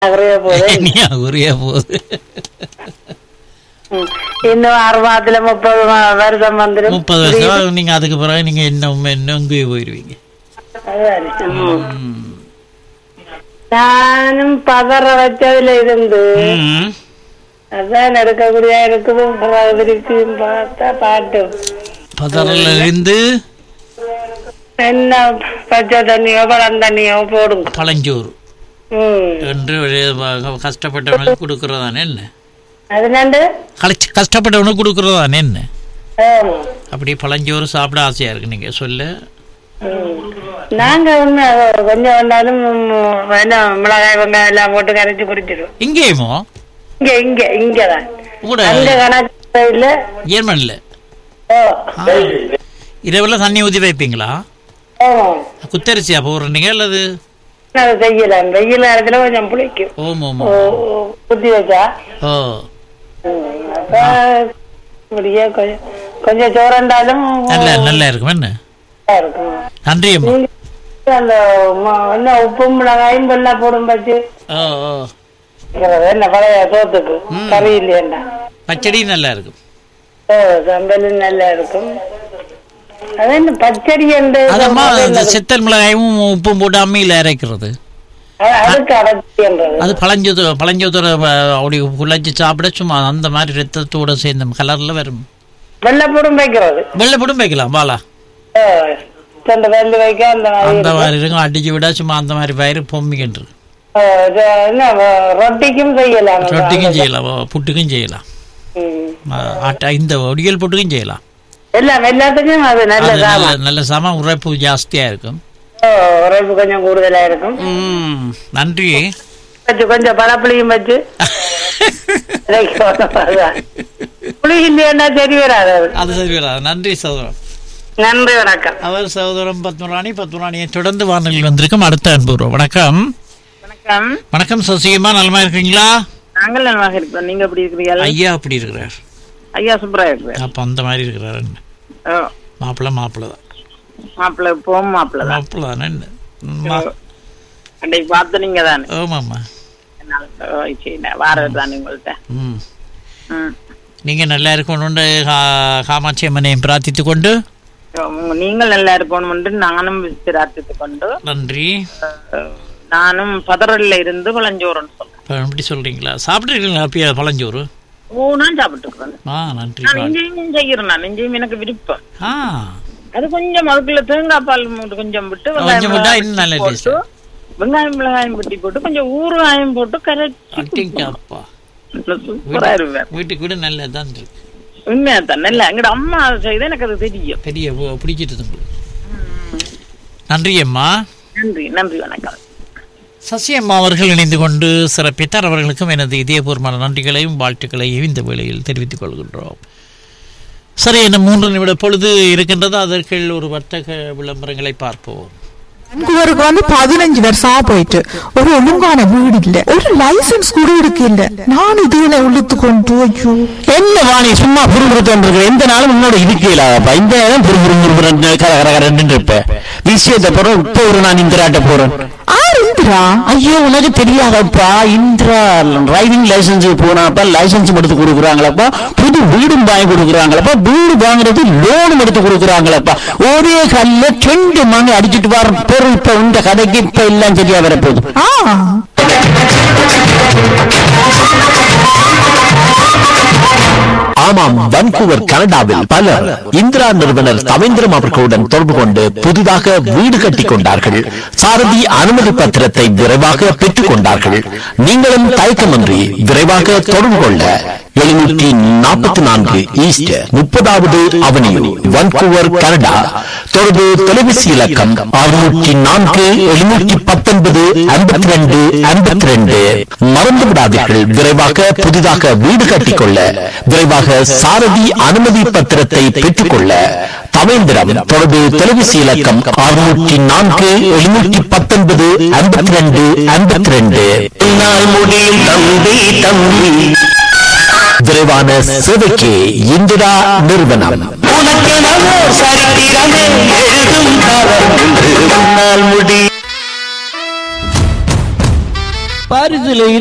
குறைய போகுது நீ உரிய போகுது ம். இன்னும் ஆறு மாதத்துல முப்பது மா- வருஷம் வந்துடும் முப்பது வருஷம் நீங்க அதுக்கு பிறகு நீங்க இன்னும் இன்னும் எங்கேயோ போயிருவீங்க அதான். ம். ம். நானும் பதற வச்சதுல இருந்து ம். அதான் எடுக்கக்கூடிய இருக்குது திருப்பியும் பார்த்தா பாட்டு பதறல இருந்து என்ன பச்சை தண்ணியோ பழம் தண்ணியோ போடுங்க பழஞ்சோறு ம் என்று ஒரு வ- கஷ்டப்பட்டவனுக்கு கொடுக்கறதானே என்ன அது நண்டு களைச்சு கஷ்டப்பட்டவனுக்கு கொடுக்கறதானே என்ன ஆமா. அப்படி பழஞ்சோறு சாப்பிட ஆசையா இருக்கு நீங்க சொல்ல ம். நாங்க ஒண்ணு கொஞ்சம் வந்தாலும் ம், என்ன மிளகாய் வெங்காயம் எல்லாம் போட்டு கரைச்சு குடிச்சிடுவோம் இங்கேயுமோ இங்க இங்க இங்கதான் கூட அங்க கணக்கு இல்ல ஜெர்மன்ல ஓ ஆ. இரவுல தண்ணி ஊத்தி வைப்பீங்களா ஆமா குத்தரிசியா போடுறீங்க அல்லது அதை செய்யலாம் வெயில் நேரத்துல கொஞ்சம் புளிக்கும் ஓம் ஓம் ஓ, ஓ, ஊத்தி வச்சா ஓ ம், அப்ப இப்படியே கொஞ்சம் கொஞ்சம் சோறண்டாலும் நல்ல நல்லா இருக்கும் என்ன நல்லா இருக்கும் நன்றி அம்மா நீங்க அந்த ம- என்ன உப்பும் மிளகாயும் வெள்ளம் போடும் பச்சு ஓ ஓ என்ன பழைய சோத்துக்கு கறி இல்லையா பச்சடி நல்லா இருக்கும் ஓ சம்பலும் நல்லா இருக்கும் அது என்ன பச்சடி என்று அதம்மா இந்த செத்தல் மிளகாயும் உப்பும் போட்டு அம்மியில் அரைக்கிறது அது- அதுக்கு அடைச்சி என்றது அது பழஞ்சோத்து பழஞ்சோத்தோட அப்படி குழச்சி சாப்பிட சும்மா அந்த மாதிரி ரத்தத்தோட சேர்ந்த கலர்ல வரும் வெள்ளப்பூடும் வைக்கிறது வெள்ளைப்படும் வைக்கலாம் வாழா ஓ, ரெண்டு வெள்ளி வைக்க அந்த மாதிரி அந்த மாதிரி இருக்கும் அடிச்சு விட சும்மா அந்த மாதிரி பயிர் பொம்மிக்கிட்டு இருக்கு ஓ, இது என்ன வ- ரொட்டிக்கும் செய்யலாம் ரொட்டிக்கும் செய்யலாம் ஓ, புட்டுக்கும் செய்யலாம் ம். ஆ, ஆட்டா இந்த ஒடியல் புட்டுக்கும் செய்யலாம் எல்லாம் எல்லாத்துக்கும் அது நல்ல அது நல்ல சாமான் நல்ல சம உரைப்பு ஜாஸ்தியா இருக்கும் ஓ, உரைப்பு கொஞ்சம் கூடுதலா இருக்கும் ம், நன்றி வச்சு கொஞ்சம் பழப்புளியும் வச்சு இதைக்கு அதான். புளி இல்லையா சரி வராது அது. அது சரி வராது நன்றி சகோதரம் நன்றி வணக்கம் அவர் சகோதரம் பத்மராணி பத்மராணியை தொடர்ந்து வானொலியில் வந்திருக்கும் அடுத்த அன்புறோம் வணக்கம் வணக்கம் வணக்கம் சசிகமா நலமா இருக்கீங்களா நாங்கள் நலமாக இருக்கிறோம் நீங்க எப்படி இருக்கிறீர்கள் ஐயா அப்படி இருக்கிறார் ஐயா சூப்பரா இருக்கிறேன் அப்ப அந்த மாதிரி இருக்கிறார் ஓ, மாப்பிள்ளை மாப்பிள்ளை தான் மாப்பிள்ளை போம் மாப்பிள்ளை தான் மாப்பிள்ளை தானே என்ன? ம், மா- அன்றைக்கு பார்த்து நீங்க தானே ஆமாம்மா என்னால ஓ, சரி வாரது தானே உங்கள்கிட்ட ம் ம். நீங்க நல்லா இருக்கணும்னு கா- காமாட்சி அம்மனையும் பிரார்த்தித்து கொண்டு ஓ, உங்க- நீங்கள் நல்லா இருக்கணும்னு நானும் பிரார்த்தித்து கொண்டு நன்றி அஹ், நானும் பதறல்ல இருந்து பழஞ்சோறுன்னு சொல்றேன் இப்ப எப்படி சொல்றீங்களா சாப்பிட்றீங்களா அப்பயே பழஞ்சோறு ஓ நான் சாப்பிட்டுக்கிறேன் ஆ நன்றி நான் இஞ்சையும் செய்யறேன் நான் இஞ்சையும் எனக்கு விருப்பம் ஆ அது கொஞ்சம் அதுக்குள்ள தேங்காய் பால் மூட்டு கொஞ்சம் விட்டு கொஞ்சம் விட்டா வெங்காயம் இன்னும் நல்ல போட்டு வெங்காயம் மிளகாயம் வெட்டி போட்டு கொஞ்சம் ஊறுகாயம் போட்டு கரைச்சி அட்டிங்கப்பா சூப்பரா இருப்பேன் வீட்டுக்கு வீடு நல்லதான் இருக்கு உண்மையா தான் இல்ல எங்கட அம்மா செய்த எனக்கு அது தெரியும் பெரிய பு- பிடிச்சிட்டு உங்களுக்கு நன்றி அம்மா நன்றி நன்றி வணக்கம் சசி அம்மா அவர்கள் இணைந்து கொண்டு சிறப்பித்தார் அவர்களுக்கும் எனது இதயபூர்வமான நன்றிகளையும் வாழ்த்துக்களையும் இந்த வேளையில் தெரிவித்துக் கொள்கின்றோம் சரி இன்னும் மூன்று நிமிட பொழுது இருக்கின்றது அதற்குள் ஒரு வர்த்தக விளம்பரங்களை பார்ப்போம் வான்கூவருக்கு வந்து பதினஞ்சு வருஷமா போயிட்டு ஒரு ஒழுங்கான வீடு இல்ல ஒரு லைசன்ஸ் கூட இருக்கு இல்ல நான் இதுல உள்ளுத்து கொண்டு ஐயோ என்ன வாணி சும்மா புரிபுறுத்தம் இருக்கு எந்த நாளும் உன்னோட இருக்கலாப்பா இந்த நேரம் புரிபுறு கர கர கரன்னு இருப்ப விஷயத்தை போறோம் இப்ப ஒரு நான் இந்திராட்ட போறேன் ஆர் இந்திரா ஐயோ உனக்கு தெரியாதப்பா இந்திரா டிரைவிங் லைசன்ஸ் போனாப்பா லைசன்ஸ் எடுத்து கொடுக்குறாங்களப்பா புது வீடும் வாங்கி கொடுக்குறாங்களப்பா வீடு வாங்குறது லோனும் எடுத்து கொடுக்குறாங்களப்பா ஒரே கல்ல ரெண்டு மணி அடிச்சிட்டு வர பொருள் இப்ப இந்த கதைக்கு இப்ப எல்லாம் சரியா வரப்போகுது ஆ ஆமாம் வன்கூவர் கனடாவில் பலர் இந்திரா நிறுவனர் தவேந்திரம் அவர்களுடன் தொடர்பு கொண்டு புதிதாக வீடு கட்டிக் கொண்டார்கள் சாரதி அனுமதி பத்திரத்தை விரைவாக பெற்றுக் கொண்டார்கள் நீங்களும் தயக்கமின்றி விரைவாக தொடர்பு கொள்ள எழுநூற்றி நாற்பத்தி நான்கு ஈஸ்ட் முப்பதாவது அவனியூ வன்கூவர் கனடா தொடர்பு தொலைபேசி இலக்கம் அறுநூற்றி நான்கு எழுநூற்றி பத்தொன்பது ஐம்பத்தி ரெண்டு ஐம்பத்தி ரெண்டு மறந்து விடாதீர்கள் விரைவாக புதிதாக வீடு கட்டிக்கொள்ள விரைவாக சாரதி அனுமதி பத்திரத்தை பெற்றுக்கொள்ள தவேந்திரம் தொடர்பு தொலைபேசி இலக்கம் அறுநூற்றி நான்கு எழுநூற்றி பத்தொன்பது ஐம்பத்தி ரெண்டு ஐம்பத்தி ரெண்டு முடியும் தம்பி தம்பி விரைவான சேவைக்கு இந்திரா நிறுவனம் உனக்கெனவோ சரித்திரமே எழுதும் காலம் என்று முன்னால் முடி பாரிஸ்ல